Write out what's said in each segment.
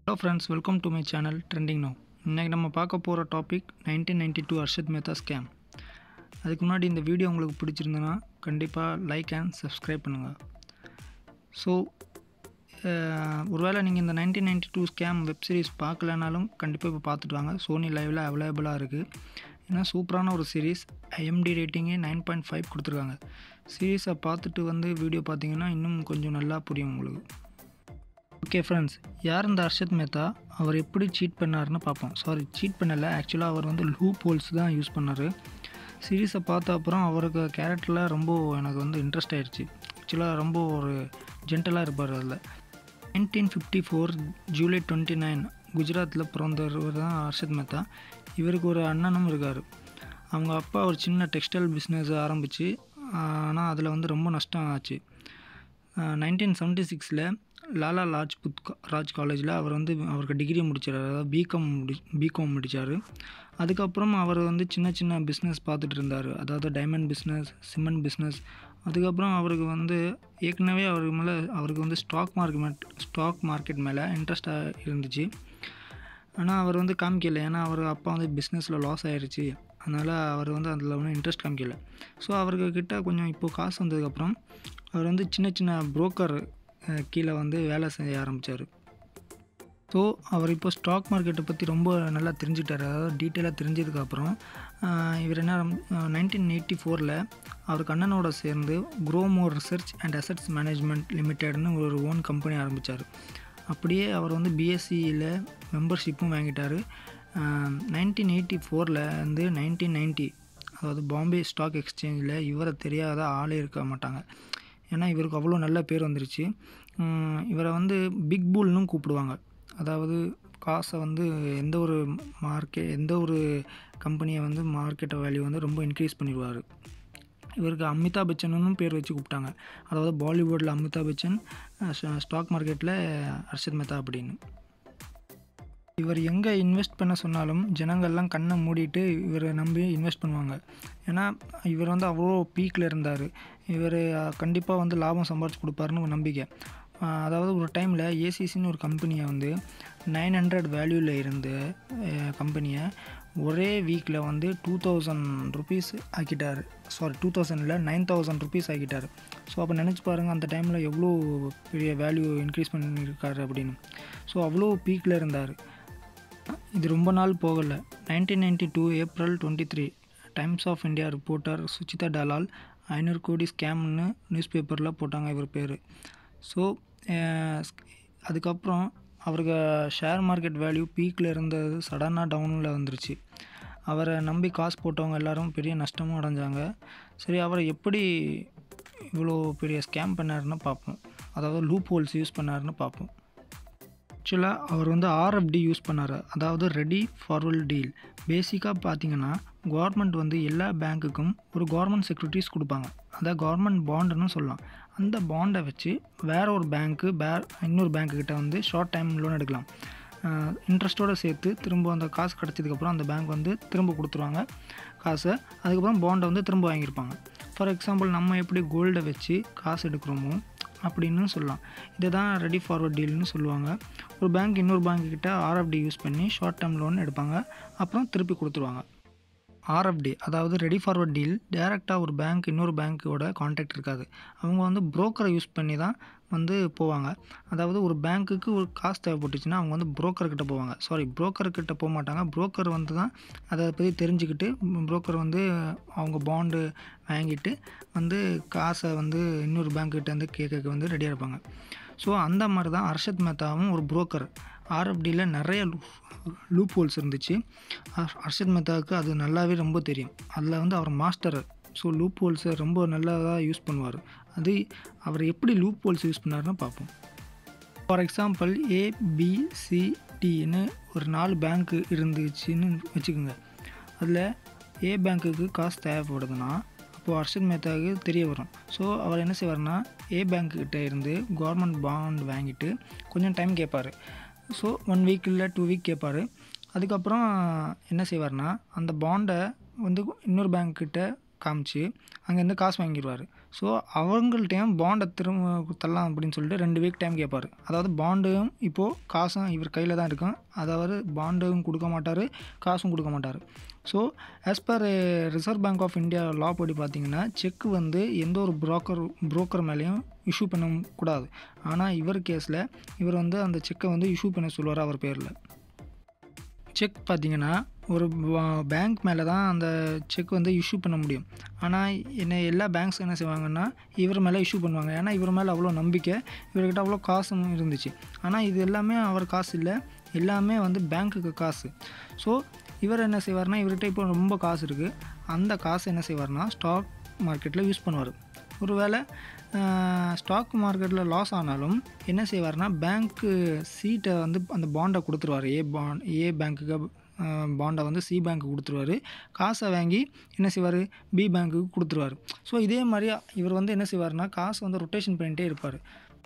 hello friends welcome to my channel trending no இன்றைக்கி நம்ம பார்க்க போகிற topic nineteen ninety two Harshad Mehta scam அதுக்கு முன்னாடி இந்த வீடியோ உங்களுக்கு பிடிச்சிருந்ததுன்னா கண்டிப்பாக லைக் அண்ட் சப்ஸ்கிரைப் பண்ணுங்கள் ஸோ ஒருவேளை நீங்கள் இந்த nineteen ninety two scam web series பார்க்கலனாலும் கண்டிப்பாக இப்போ பார்த்துட்டு வாங்க சோனி லைவில் அவைலபிளாக இருக்குது ஏன்னா சூப்பரான ஒரு சீரீஸ் ஐஎம்டி ரேட்டிங்கே நைன் பாயிண்ட் ஃபைவ் கொடுத்துருக்காங்க சீரீஸை பார்த்துட்டு வந்து வீடியோ பார்த்தீங்கன்னா இன்னும் கொஞ்சம் நல்லா புரியும் உங்களுக்கு ஓகே ஃப்ரெண்ட்ஸ் யார் இந்த அர்ஷத் மேத்தா அவர் எப்படி சீட் பண்ணாருன்னு பார்ப்போம் சாரி சீட் பண்ணலை ஆக்சுவலாக அவர் வந்து லூப் ஹோல்ஸ் தான் யூஸ் பண்ணார் சீரீஸை பார்த்த அப்புறம் அவருக்கு கேரக்டரில் ரொம்ப எனக்கு வந்து இன்ட்ரெஸ்ட் ஆயிடுச்சு ஆக்சுவலாக ரொம்ப ஒரு ஜென்டலாக இருப்பார் அதில் nineteen fifty four July twenty nine குஜராத்தில் பிறந்தவர் தான் அர்ஷத் மேத்தா இவருக்கு ஒரு அண்ணனும் இருக்கார் அவங்க அப்பா ஒரு சின்ன டெக்ஸ்டைல் பிஸ்னஸ் ஆரம்பித்து ஆனால் அதில் வந்து ரொம்ப நஷ்டம் ஆச்சு நைன்டீன் செவன்ட்டி சிக்ஸில் லாலா லாஜ்புத் கா- ராஜ் காலேஜில் அவர் வந்து அவருக்கு டிகிரி முடிச்சார் அதாவது பிகாம் முடி பிகாம் முடித்தார் அதுக்கப்புறம் அவர் வந்து சின்ன சின்ன பிஸ்னஸ் பார்த்துட்டு இருந்தார் அதாவது டைமண்ட் பிஸ்னஸ் சிமெண்ட் பிஸ்னஸ் அதுக்கப்புறம் அவருக்கு வந்து ஏற்கனவே அவருக்கு மேலே அவருக்கு வந்து ஸ்டாக் மார்க்கெட் ஸ்டாக் மார்க்கெட் மேலே இன்ட்ரெஸ்டாக இருந்துச்சு ஆனால் அவர் வந்து காமிக்கல ஏன்னா அவர் அப்பா வந்து பிஸ்னஸில் லாஸ் ஆயிருச்சு அதனால் அவர் வந்து அதில் ஒன்றும் இன்ட்ரெஸ்ட் காமிக்கல ஸோ அவருக்கு கிட்ட கொஞ்சம் இப்போது காசு வந்ததுக்கப்புறம் அவர் வந்து சின்ன சின்ன புரோக்கர் கீழே வந்து வேலை செய்ய ஆரம்பித்தார் ஸோ அவர் இப்போ ஸ்டாக் மார்க்கெட்டை பற்றி ரொம்ப நல்லா தெரிஞ்சுக்கிட்டார் அதாவது டீட்டெயிலாக தெரிஞ்சதுக்கப்புறம் இவர் என்ன நைன்டீன் எயிட்டி ஃபோரில் அவர் கண்ணனோட சேர்ந்து Growmore research and assets management லிமிடெட்னு ஒரு ஓன் கம்பெனி ஆரம்பித்தார் அப்படியே அவர் வந்து பிஎஸ்சியில் மெம்பர்ஷிப்பும் வாங்கிட்டார் நைன்டீன் எயிட்டி ஃபோரில் வந்து நைன்டீன் நைன்ட்டி அதாவது பாம்பே ஸ்டாக் எக்ஸ்சேஞ்சில் இவரை தெரியாத ஆளே இருக்க மாட்டாங்க ஏன்னா இவருக்கு அவ்வளோ நல்ல பேர் வந்துருச்சு உம், இவரை வந்து பிக் புல்னும் கூப்பிடுவாங்க அதாவது காசை வந்து எந்த ஒரு மார்க்கெட் எந்த ஒரு கம்பெனியை வந்து மார்க்கெட் வேல்யூ வந்து ரொம்ப இன்க்ரீஸ் பண்ணிடுவார் இவருக்கு அமிதாப் பச்சனும் பேர் வச்சு கூப்பிட்டாங்க அதாவது பாலிவுட்டில் அமிதாப் பச்சன் ஸ்டாக் மார்க்கெட்டில் அர்ஷத் மேத்தா அப்படின்னு இவர் எங்கே இன்வெஸ்ட் பண்ண சொன்னாலும் ஜனங்கள்லாம் கண்ணை மூடிட்டு இவரை நம்பி இன்வெஸ்ட் பண்ணுவாங்க ஏன்னா இவர் வந்து அவ்வளோ பீக்கில் இருந்தார் இவர் கண்டிப்பாக வந்து லாபம் சம்பாரிச்சு கொடுப்பாருன்னு ஒரு நம்பிக்கை அஹ் அதாவது ஒரு டைமில் ஏசிசின்னு ஒரு கம்பெனியை வந்து நைன் ஹண்ட்ரட் வேல்யூவில் இருந்த கம்பெனியை ஒரே வீக்கில் வந்து டூ தௌசண்ட் ருபீஸ் ஆக்கிட்டார் சாரி டூ தௌசண்டில் நைன் தௌசண்ட் ருபீஸ் ஆக்கிட்டார் ஸோ அப்போ நினச்சி பாருங்கள் அந்த டைமில் எவ்வளோ பெரிய வேல்யூ இன்க்ரீஸ் பண்ணியிருக்காரு அப்படின்னு ஸோ அவ்வளோ பீக்கில் இருந்தார் இது ரொம்ப நாள் போகலை nineteen ninety two April twenty three Times of India reporter Sucheta Dalal ஐநூறு கோடி ஸ்கேம்னு நியூஸ் பேப்பரில் போட்டாங்க இவர் பேர் ஸோ அதுக்கப்புறம் அவருக்கு ஷேர் மார்க்கெட் வேல்யூ பீக்கில் இருந்தது சடனாக டவுனில் வந்துருச்சு அவரை நம்பி காசு போட்டவங்க எல்லாரும் பெரிய நஷ்டமும் அடைஞ்சாங்க சரி அவரை எப்படி இவ்வளோ பெரிய ஸ்கேம் பண்ணாருன்னு பார்ப்போம் அதாவது லூப் ஹோல்ஸ் யூஸ் பண்ணாருன்னு பார்ப்போம் ஆக்சுவலாக அவர் வந்து ஆர்எஃப்டி யூஸ் பண்ணார் அதாவது ரெடி ஃபார்வர்ட் டீல் பேசிக்காக பார்த்தீங்கன்னா கவர்மெண்ட் வந்து எல்லா பேங்க்குக்கும் ஒரு கவர்மெண்ட் செக்யூரிட்டிஸ் கொடுப்பாங்க அதான் கவர்மெண்ட் பாண்டுன்னு சொல்லலாம் அந்த பாண்டை வச்சு வேற ஒரு பேங்க்கு வேற இன்னொரு பேங்க்குக்கிட்ட வந்து ஷார்ட் டைம் லோன் எடுக்கலாம் இன்ட்ரெஸ்ட்டோடு சேர்த்து திரும்ப அந்த காசு கிடச்சதுக்கப்புறம் அந்த பேங்க் வந்து திரும்ப கொடுத்துருவாங்க காசை அதுக்கப்புறம் பாண்டை வந்து திரும்ப வாங்கியிருப்பாங்க ஃபார் எக்ஸாம்பிள் நம்ம எப்படி கோல்டை வச்சு காசு எடுக்கிறோமோ அப்படின்னு சொல்லலாம் இதை தான் ரெடி ஃபார்வர்ட் டீல்னு சொல்லுவாங்க ஒரு பேங்க் இன்னொரு பேங்க் கிட்ட ஆர்எஃப்டி யூஸ் பண்ணி ஷார்ட் டேர்ம் லோன் எடுப்பாங்க அப்புறம் திருப்பி கொடுத்துருவாங்க ஆர்எஃப்டி அதாவது ரெடி ஃபார்வர்ட் டீல் டேரெக்டாக ஒரு பேங்க் இன்னொரு பேங்க்கோட காண்டாக்ட் இருக்காது அவங்க வந்து புரோக்கரை யூஸ் பண்ணி தான் வந்து போவாங்க அதாவது ஒரு பேங்க்குக்கு ஒரு காசு தேவைப்பட்டுச்சுன்னா அவங்க வந்து broker கிட்ட போவாங்க சாரி கிட்ட போக மாட்டாங்க புரோக்கர் வந்து தான் அதை பற்றி தெரிஞ்சுக்கிட்டு புரோக்கர் வந்து அவங்க பாண்டு வாங்கிட்டு வந்து காசை வந்து இன்னொரு பேங்க்கிட்ட வந்து கேட்க வந்து ரெடியாக இருப்பாங்க ஸோ அந்த மாதிரி தான் அர்ஷத் மேத்தாவும் ஒரு புரோக்கர் ஆர்எஃப்டியில் நிறைய லூப் ஹோல்ஸ் இருந்துச்சு அர்- அர்ஷத் மேத்தாவுக்கு அது நல்லாவே ரொம்ப தெரியும் அதில் வந்து அவர் மாஸ்டர் ஸோ லூப் ஹோல்ஸை ரொம்ப நல்லாதான் யூஸ் பண்ணுவார் அது அவர் எப்படி லூப் ஹோல்ஸ் யூஸ் பண்ணாருன்னு பார்ப்போம் ஃபார் எக்ஸாம்பிள் ஏபிசிடின்னு ஒரு நாலு பேங்க்கு இருந்துச்சுன்னு வச்சுக்கோங்க அதில் ஏ பேங்க்குக்கு காசு தேவைப்படுதுன்னா அப்போது அர்ஷத் மேத்தாவுக்கு தெரிய வரும் ஸோ அவர் என்ன செய்வார்னா ஏ பேங்க்கிட்ட இருந்து கவர்மெண்ட் பாண்ட் வாங்கிட்டு கொஞ்சம் டைம் கேட்பார் ஸோ ஒன் வீக் இல்லை டூ வீக் கேட்பார் அதுக்கப்புறம் என்ன செய்வார்னா அந்த பாண்டை வந்து இன்னொரு பேங்க்கிட்ட காமிச்சு அங்கேருந்து காசு வாங்கிடுவார் ஸோ அவங்கள்ட்டையும் பாண்டை திரும்ப தரலாம் அப்படின்னு சொல்லிட்டு ரெண்டு வீக் டைம் கேட்பார் அதாவது பாண்டும் இப்போது காசும் இவர் கையில் தான் இருக்கும் அதாவது பாண்டும் கொடுக்க மாட்டார் காசும் கொடுக்க மாட்டார் so as per reserve bank of India law படி பார்த்தீங்கன்னா செக் வந்து எந்த ஒரு புரோக்கர் புரோக்கர் மேலேயும் இஷ்யூ பண்ணக்கூடாது ஆனால் இவர் கேஸில் இவர் வந்து அந்த செக்கை வந்து இஷ்யூ பண்ண சொல்லுவார் அவர் பேரில் செக் பார்த்தீங்கன்னா ஒரு பேங்க் மேலே தான் அந்த செக் வந்து இஷ்யூ பண்ண முடியும் ஆனால் என்ன எல்லா பேங்க்ஸ் என்ன செய்வாங்கன்னா இவர் மேலே இஷ்யூ பண்ணுவாங்க ஏன்னா இவர் மேலே அவ்வளோ நம்பிக்கை இவர்கிட்ட அவ்வளோ காசும் இருந்துச்சு ஆனால் இது எல்லாமே அவர் காசு இல்லை எல்லாமே வந்து பேங்க்குக்கு காசு ஸோ இவர் என்ன செய்வார்னா இவர்கிட்ட இப்போ ரொம்ப காசு இருக்குது அந்த காசு என்ன செய்வார்னா ஸ்டாக் மார்க்கெட்டில் யூஸ் பண்ணுவார் ஒருவேளை ஸ்டாக் மார்க்கெட்டில் லாஸ் ஆனாலும் என்ன செய்வார்னா பேங்க்கு சீட்டை வந்து அந்த பாண்டை கொடுத்துருவார் ஏ பாண்ட் ஏ பேங்க்குக்கு பாண்டை வந்து சி பேங்க்கு கொடுத்துருவாரு காசை வாங்கி என்ன செய்வார் பி பேங்க்குக்கு கொடுத்துருவாரு ஸோ இதே மாதிரி இவர் வந்து என்ன செய்வார்னா காசு வந்து ரொட்டேஷன் பண்ணிகிட்டே இருப்பார்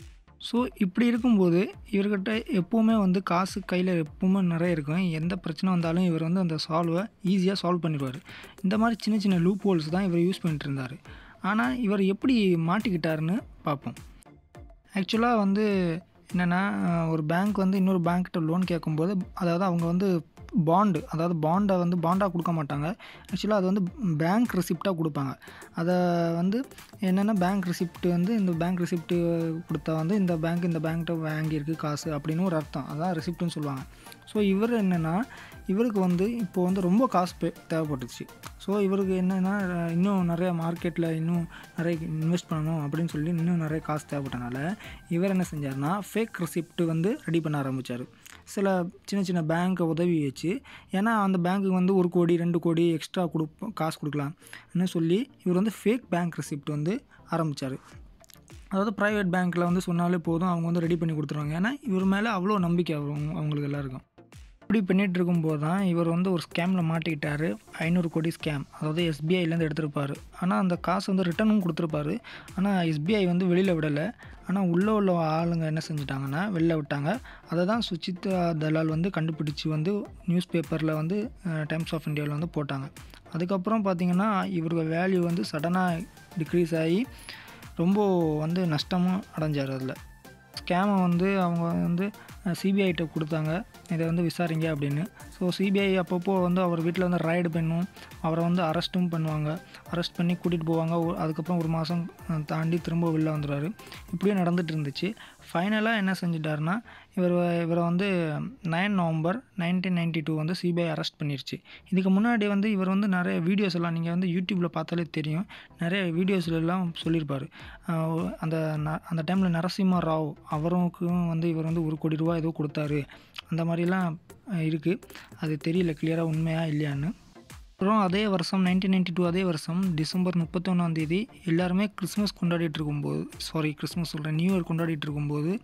ஸோ இப்படி இருக்கும்போது இவர்கிட்ட எப்போவுமே வந்து காசு கையில் எப்பவுமே நிறைய இருக்கும் எந்த பிரச்சனை வந்தாலும் இவர் வந்து அந்த சால்வை ஈஸியாக சால்வ் பண்ணிடுவார் இந்த மாதிரி சின்ன சின்ன லூப் ஹோல்ஸ் தான் இவர் யூஸ் பண்ணிட்டு இருந்தார் ஆனால் இவர் எப்படி மாட்டிக்கிட்டாருன்னு பார்ப்போம் ஆக்சுவலாக வந்து என்னென்னா ஒரு பேங்க் வந்து இன்னொரு பேங்க்கிட்ட லோன் கேட்கும்போது அதாவது அவங்க வந்து பாண்டு அதாவது பாண்டை வந்து பாண்டாக கொடுக்க மாட்டாங்க ஆக்சுவலாக அது வந்து பேங்க் ரெசிப்டாக கொடுப்பாங்க அதை வந்து என்னென்னா பேங்க் ரெசிப்ட் வந்து இந்த பேங்க் ரெசிப்ட் கொடுத்தா வந்து இந்த பேங்க் இந்த பேங்க்கிட்ட வாங்கியிருக்கு காசு அப்படின்னு ஒரு அர்த்தம் அதான் ரெசிப்ட்னு சொல்லுவாங்க ஸோ இவர் என்னென்னா இவருக்கு வந்து இப்போது வந்து ரொம்ப காசு பே தேவைப்பட்டுச்சு ஸோ இவருக்கு என்னென்னா இன்னும் நிறைய மார்க்கெட்டில் இன்னும் நிறைய இன்வெஸ்ட் பண்ணணும் அப்படின்னு சொல்லி இன்னும் நிறைய காசு தேவைப்பட்டனால இவர் என்ன செஞ்சார்னா ஃபேக் ரெசிப்ட் வந்து ரெடி பண்ண ஆரம்பித்தார் சில சின்ன சின்ன பேங்க்கை உதவி வச்சு ஏன்னா அந்த பேங்க்குக்கு வந்து ஒரு கோடி ரெண்டு கோடி எக்ஸ்ட்ரா கொடுப்போம் காசு கொடுக்கலாம்னு சொல்லி இவர் வந்து ஃபேக் பேங்க் ரெசிப்ட் வந்து ஆரம்பித்தார் அதாவது ப்ரைவேட் பேங்க்கில் வந்து சொன்னாலே போதும் அவங்க வந்து ரெடி பண்ணி கொடுத்துருவாங்க ஏன்னா இவர் மேலே அவ்வளோ நம்பிக்கை அவங்க அவங்களுக்கு எல்லாருக்கும் இப்படி பண்ணிகிட்டு இருக்கும்போது தான் இவர் வந்து ஒரு ஸ்கேமில் மாட்டிக்கிட்டார் ஐநூறு கோடி ஸ்கேம் அதாவது எஸ்பிஐலேருந்து எடுத்திருப்பார் ஆனால் அந்த காசு வந்து ரிட்டனும் கொடுத்துருப்பாரு ஆனால் எஸ்பிஐ வந்து வெளியில் விடலை ஆனால் உள்ளே உள்ள ஆளுங்க என்ன செஞ்சிட்டாங்கன்னா வெளில விட்டாங்க அதை தான் சுச்சிதா தலால் வந்து கண்டுபிடிச்சி வந்து நியூஸ் பேப்பரில் வந்து டைம்ஸ் ஆஃப் இந்தியாவில் வந்து போட்டாங்க அதுக்கப்புறம் பார்த்திங்கன்னா இவருக்கு வேல்யூ வந்து சடனாக டிக்ரீஸ் ஆகி ரொம்ப வந்து நஷ்டமும் அடைஞ்சார் அதில் ஸ்கேமை வந்து அவங்க வந்து சிபிஐட்ட கொடுத்தாங்க இதை வந்து விசாரிங்க அப்படின்னு ஸோ சிபிஐ அப்பப்போ வந்து அவர் வீட்டில் வந்து ரைடு பண்ணும் அவரை வந்து அரெஸ்ட்டும் பண்ணுவாங்க அரெஸ்ட் பண்ணி கூட்டிகிட்டு போவாங்க அதுக்கப்புறம் ஒரு மாதம் தாண்டி திரும்ப வெளில வந்துடுவார் இப்படியே நடந்துகிட்டு இருந்துச்சு ஃபைனலாக என்ன செஞ்சிட்டாருன்னா இவர் இவரை வந்து nine November nineteen ninety two வந்து சிபிஐ அரெஸ்ட் பண்ணிருச்சு இதுக்கு முன்னாடி வந்து இவர் வந்து நிறைய வீடியோஸ் எல்லாம் நீங்கள் வந்து யூடியூப்பில் பார்த்தாலே தெரியும் நிறைய வீடியோஸ்லாம் சொல்லியிருப்பார் அந்த அந்த டைமில் நரசிம்ம ராவ் அவருக்கும் வந்து இவர் வந்து ஒரு கோடி ரூபா ஏதோ கொடுத்தாரு அந்த மாதிரிலாம் இருக்குது அது தெரியல கிளியராக உண்மையாக இல்லையான்னு அப்புறம் அதே வருஷம் நைன்டீன் நைன்டி டூ அதே வருஷம் டிசம்பர் முப்பத்தொன்னாந்தேதி எல்லாருமே கிறிஸ்மஸ் கொண்டாடிட்டு இருக்கும்போது சாரி கிறிஸ்மஸ் சொல்கிறேன் நியூ இயர் கொண்டாடிட்டு இருக்கும்போது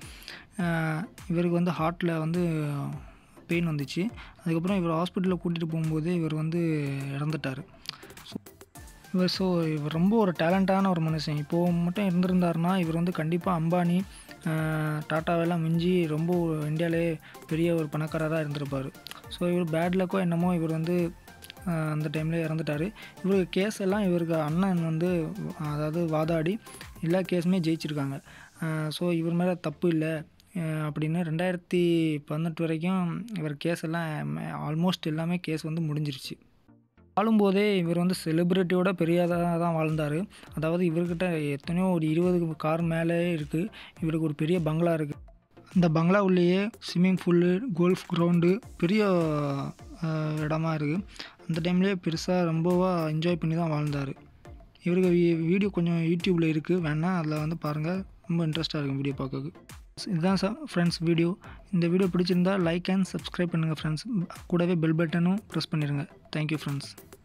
இவருக்கு வந்து ஹார்ட்டில் வந்து பெயின் வந்துச்சு அதுக்கப்புறம் இவர் ஹாஸ்பிட்டலில் கூட்டிகிட்டு போகும்போது இவர் வந்து இறந்துட்டார் ஸோ இவர் ஸோ இவர் ரொம்ப ஒரு டேலண்டான ஒரு மனுஷன் இப்போது மட்டும் இருந்திருந்தாருன்னா இவர் வந்து கண்டிப்பாக அம்பானி டாட்டாவெல்லாம் மிஞ்சி ரொம்ப இந்தியாவிலே பெரிய ஒரு பணக்காரராக இருந்திருப்பார் ஸோ இவர் பேட் லக்கோ என்னமோ இவர் வந்து அந்த டைமில் இறந்துட்டார் இவருக்கு கேஸ் எல்லாம் இவருக்கு அண்ணன் வந்து அதாவது வாதாடி எல்லா கேஸுமே ஜெயிச்சிருக்காங்க ஸோ இவர் மேலே தப்பு இல்லை அப்படின்னு ரெண்டாயிரத்தி பதினெட்டு வரைக்கும் இவர் கேஸ் எல்லாம் ஆல்மோஸ்ட் எல்லாமே கேஸ் வந்து முடிஞ்சிருச்சு வாழும்போதே இவர் வந்து செலிப்ரிட்டியோட பெரியதாக தான் வாழ்ந்தார் அதாவது இவர்கிட்ட எத்தனையோ ஒரு இருபது கார் மேலே இருக்குது இவருக்கு ஒரு பெரிய பங்களா இருக்குது அந்த பங்களா உள்ளேயே ஸ்விம்மிங் பூல்லு கோல்ஃப் கிரவுண்டு பெரிய இடமா இருக்குது அந்த டைம்லேயே பெருசாக ரொம்பவா என்ஜாய் பண்ணி தான் வாழ்ந்தார் இவருக்கு வீடியோ கொஞ்சம் யூடியூப்பில் இருக்குது வேணால் அதில் வந்து பாருங்கள் ரொம்ப இன்ட்ரெஸ்ட்டாக இருக்கும் வீடியோ பார்க்கறதுக்கு இதுதான் சார் ஃப்ரெண்ட்ஸ் வீடியோ இந்த வீடியோ பிடிச்சிருந்தா லைக் அண்ட் சப்ஸ்கிரைப் பண்ணுங்கள் ஃப்ரெண்ட்ஸ் கூடவே பெல் பட்டனும் ப்ரெஸ் பண்ணிடுங்க தேங்க்யூ ஃப்ரெண்ட்ஸ்